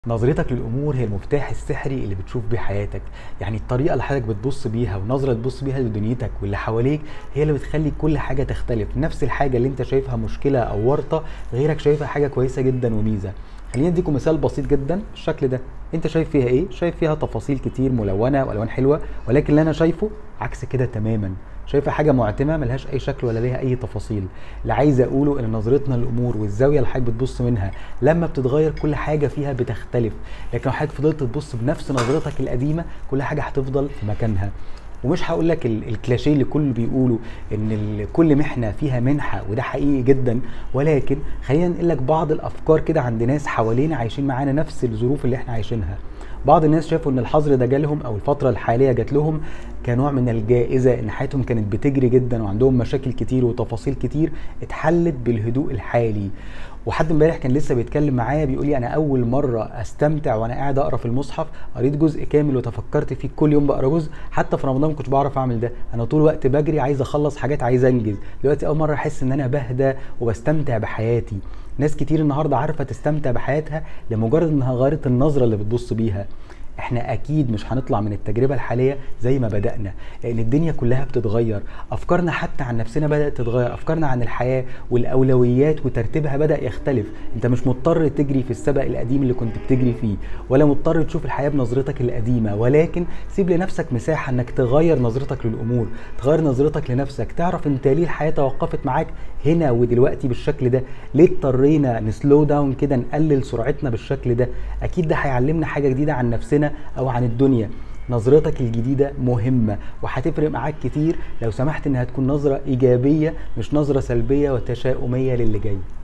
نظرتك للامور هي المفتاح السحري اللي بتشوف بيه حياتك يعني الطريقه اللي حضرتك بتبص بيها ونظره تبص بيها لدنيتك واللي حواليك هي اللي بتخلي كل حاجه تختلف نفس الحاجه اللي انت شايفها مشكله او ورطه غيرك شايفها حاجه كويسه جدا وميزه خليني اديكم مثال بسيط جدا الشكل ده انت شايف فيها ايه شايف فيها تفاصيل كتير ملونه والوان حلوه ولكن اللي انا شايفه عكس كده تماما شايفه حاجه معتمه ملهاش اي شكل ولا ليها اي تفاصيل اللي عايز اقوله ان نظرتنا للامور والزاويه اللي حضرتك بتبص منها لما بتتغير كل حاجه فيها بتختلف لكن لو حضرتك فضلت تبص بنفس نظرتك القديمه كل حاجه هتفضل في مكانها ومش هقول لك ال- الكلاشيه اللي كل بيقولوا ان ال- كل محنه فيها منحه وده حقيقي جدا ولكن خلينا نقول لك بعض الافكار كده عند ناس حوالينا عايشين معانا نفس الظروف اللي احنا عايشينها بعض الناس شافوا ان الحظر ده جالهم او الفتره الحاليه جات لهم كنوع من الجائزه ان حياتهم كانت بتجري جدا وعندهم مشاكل كتير وتفاصيل كتير اتحلت بالهدوء الحالي وحد امبارح كان لسه بيتكلم معايا بيقول لي انا اول مره استمتع وانا قاعد اقرا في المصحف قريت جزء كامل وتفكرت فيه كل يوم بقرا جزء حتى في رمضان ما كنتش بعرف اعمل ده انا طول الوقت بجري عايز اخلص حاجات عايز انجز دلوقتي اول مره احس ان انا بهدى وبستمتع بحياتي ناس كتير النهارده عارفه تستمتع بحياتها لمجرد انها غيرت النظره اللي بتبص بيها احنا اكيد مش هنطلع من التجربه الحاليه زي ما بدانا لان الدنيا كلها بتتغير افكارنا حتى عن نفسنا بدات تتغير افكارنا عن الحياه والاولويات وترتيبها بدا يختلف انت مش مضطر تجري في السبق القديم اللي كنت بتجري فيه ولا مضطر تشوف الحياه بنظرتك القديمه ولكن سيب لنفسك مساحه انك تغير نظرتك للامور تغير نظرتك لنفسك تعرف انت ليه الحياه توقفت معاك هنا ودلوقتي بالشكل ده ليه اضطرينا نسلو داون كده نقلل سرعتنا بالشكل ده اكيد ده هيعلمنا حاجه جديده عن نفسنا او عن الدنيا نظرتك الجديدة مهمة وهتفرق معاك كتير لو سمحت انها تكون نظرة ايجابية مش نظرة سلبية وتشاؤمية للي جاي